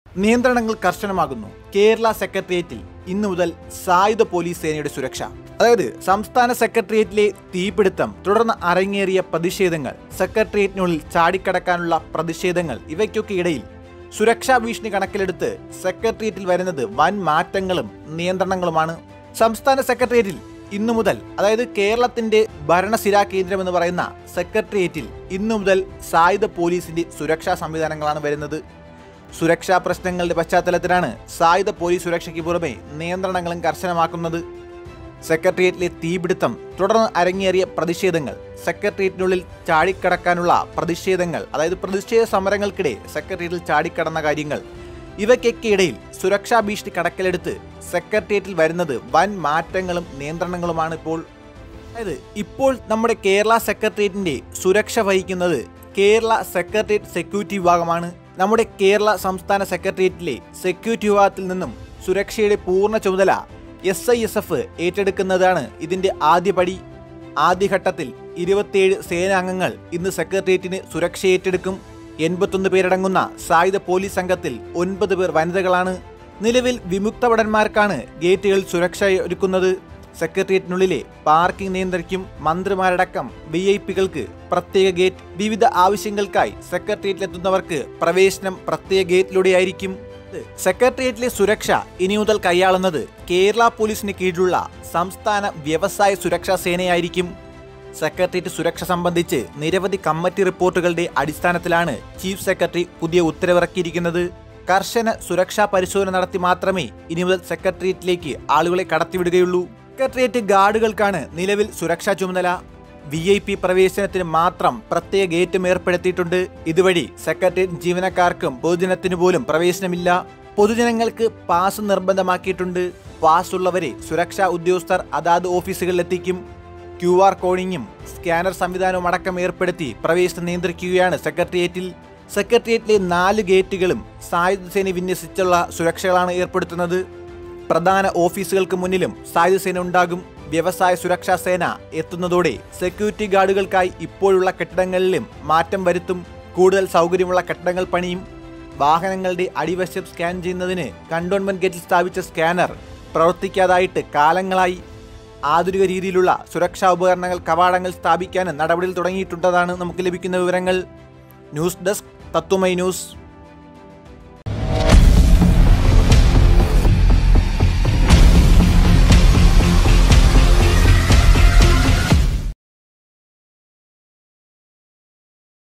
നിയന്ത്രണങ്ങൾ കർശനമാകുന്നു കേരള സെക്രട്ടേറിയറ്റിൽ ഇന്നു മുതൽ സായുധ പോലീസ് സേനയുടെ സുരക്ഷ അതായത് സംസ്ഥാന സെക്രട്ടേറിയറ്റിലെ തീപിടുത്തം തുടർന്ന് അരങ്ങേറിയ പ്രതിഷേധങ്ങൾ സെക്രട്ടേറിയറ്റിനുള്ളിൽ ചാടിക്കടക്കാനുള്ള പ്രതിഷേധങ്ങൾ ഇവയ്ക്കൊക്കെ ഇടയിൽ സുരക്ഷാ ഭീഷണി കണക്കിലെടുത്ത് സെക്രട്ടേറിയറ്റിൽ വരുന്നത് വൻ മാറ്റങ്ങളും നിയന്ത്രണങ്ങളുമാണ് സംസ്ഥാന സെക്രട്ടേറിയറ്റിൽ ഇന്നു മുതൽ അതായത് കേരളത്തിന്റെ ഭരണസിരാ കേന്ദ്രം എന്ന് പറയുന്ന സെക്രട്ടേറിയറ്റിൽ ഇന്നു മുതൽ സായുധ പോലീസിന്റെ സുരക്ഷാ സംവിധാനങ്ങളാണ് വരുന്നത് സുരക്ഷാ പ്രശ്നങ്ങളുടെ പശ്ചാത്തലത്തിലാണ് സായുധ പോലീസ് സുരക്ഷയ്ക്ക് പുറമെ നിയന്ത്രണങ്ങളും കർശനമാക്കുന്നത് സെക്രട്ടേറിയറ്റിലെ തീപിടുത്തം തുടർന്ന് അരങ്ങേറിയ പ്രതിഷേധങ്ങൾ സെക്രട്ടേറിയറ്റിനുള്ളിൽ ചാടിക്കടക്കാനുള്ള പ്രതിഷേധങ്ങൾ അതായത് പ്രതിഷേധ സമരങ്ങൾക്കിടെ സെക്രട്ടേറിയറ്റിൽ ചാടിക്കടന്ന കാര്യങ്ങൾ ഇവയ്ക്കൊക്കെ ഇടയിൽ സുരക്ഷാ ഭീഷണി കണക്കിലെടുത്ത് സെക്രട്ടേറിയറ്റിൽ വരുന്നത് വൻ മാറ്റങ്ങളും നിയന്ത്രണങ്ങളുമാണ് ഇപ്പോൾ അതായത് ഇപ്പോൾ നമ്മുടെ കേരള സെക്രട്ടേറിയറ്റിന്റെ സുരക്ഷ വഹിക്കുന്നത് കേരള സെക്രട്ടേറിയറ്റ് സെക്യൂരിറ്റി വിഭാഗമാണ് നമ്മുടെ കേരള സംസ്ഥാന സെക്രട്ടേറിയറ്റിലെ സെക്യൂരിറ്റി വിഭാഗത്തിൽ നിന്നും സുരക്ഷയുടെ പൂർണ്ണ ചുമതല എസ് ഐ എസ് എഫ് ഏറ്റെടുക്കുന്നതാണ് ഇതിന്റെ ആദ്യപടി ആദ്യഘട്ടത്തിൽ ഇരുപത്തിയേഴ് സേനാംഗങ്ങൾ ഇന്ന് സെക്രട്ടേറിയറ്റിന് സുരക്ഷ ഏറ്റെടുക്കും എൺപത്തൊന്ന് പേരടങ്ങുന്ന സായുധ പോലീസ് സംഘത്തിൽ ഒൻപത് പേർ വനിതകളാണ് നിലവിൽ വിമുക്ത ഭടന്മാർക്കാണ് ഗേറ്റുകളിൽ സുരക്ഷ ഒരുക്കുന്നത് സെക്രട്ടേറിയറ്റിനുള്ളിലെ പാർക്കിംഗ് നിയന്ത്രിക്കും മന്ത്രിമാരടക്കം വി ഐ പികൾക്ക് പ്രത്യേക ഗേറ്റ് വിവിധ ആവശ്യങ്ങൾക്കായി സെക്രട്ടേറിയറ്റിലെത്തുന്നവർക്ക് പ്രവേശനം പ്രത്യേക ഗേറ്റിലൂടെയായിരിക്കും സെക്രട്ടേറിയറ്റിലെ സുരക്ഷ ഇനി മുതൽ കൈയാളുന്നത് കേരള പോലീസിന് കീഴിലുള്ള സംസ്ഥാന വ്യവസായ സുരക്ഷാ സേനയായിരിക്കും സെക്രട്ടേറിയറ്റ് സുരക്ഷ സംബന്ധിച്ച് നിരവധി കമ്മിറ്റി റിപ്പോർട്ടുകളുടെ അടിസ്ഥാനത്തിലാണ് ചീഫ് സെക്രട്ടറി പുതിയ ഉത്തരവിറക്കിയിരിക്കുന്നത് കർശന സുരക്ഷാ പരിശോധന നടത്തി മാത്രമേ ഇനി മുതൽ സെക്രട്ടേറിയറ്റിലേക്ക് ആളുകളെ കടത്തിവിടുകയുള്ളൂ സെക്രട്ടേറിയറ്റ് ഗാർഡുകൾക്കാണ് നിലവിൽ സുരക്ഷാ ചുമതല വി ഐ പി പ്രവേശനത്തിന് മാത്രം പ്രത്യേക ഗേറ്റും ഏർപ്പെടുത്തിയിട്ടുണ്ട് ഇതുവഴി സെക്രട്ടേറിയറ്റ് ജീവനക്കാർക്കും പൊതുജനത്തിനു പോലും പ്രവേശനമില്ല പൊതുജനങ്ങൾക്ക് പാസ് നിർബന്ധമാക്കിയിട്ടുണ്ട് പാസ് ഉള്ളവരെ സുരക്ഷാ ഉദ്യോഗസ്ഥർ അതാത് ഓഫീസുകളിലെത്തിക്കും ക്യു ആർ കോഡിങ്ങും സ്കാനർ സംവിധാനവും അടക്കം ഏർപ്പെടുത്തി പ്രവേശനം നിയന്ത്രിക്കുകയാണ് സെക്രട്ടേറിയറ്റിൽ സെക്രട്ടേറിയറ്റിലെ നാല് ഗേറ്റുകളും സായുധ സേന വിന്യസിച്ചുള്ള സുരക്ഷകളാണ് ഏർപ്പെടുത്തുന്നത് പ്രധാന ഓഫീസുകൾക്ക് മുന്നിലും സായുധ സേന ഉണ്ടാകും വ്യവസായ സുരക്ഷാ സേന എത്തുന്നതോടെ സെക്യൂരിറ്റി ഗാർഡുകൾക്കായി ഇപ്പോഴുള്ള കെട്ടിടങ്ങളിലും മാറ്റം വരുത്തും കൂടുതൽ സൗകര്യമുള്ള കെട്ടിടങ്ങൾ പണിയും വാഹനങ്ങളുടെ അടിവശം സ്കാൻ ചെയ്യുന്നതിന് കണ്ടോൺമെന്റ് ഗേറ്റിൽ സ്ഥാപിച്ച സ്കാനർ പ്രവർത്തിക്കാതായിട്ട് കാലങ്ങളായി ആധുനിക രീതിയിലുള്ള സുരക്ഷാ ഉപകരണങ്ങൾ കവാടങ്ങൾ സ്ഥാപിക്കാൻ നടപടികൾ തുടങ്ങിയിട്ടുണ്ടെന്നാണ് നമുക്ക് ലഭിക്കുന്ന വിവരങ്ങൾ ന്യൂസ് ഡെസ്ക് തത്വമൈ ന്യൂസ്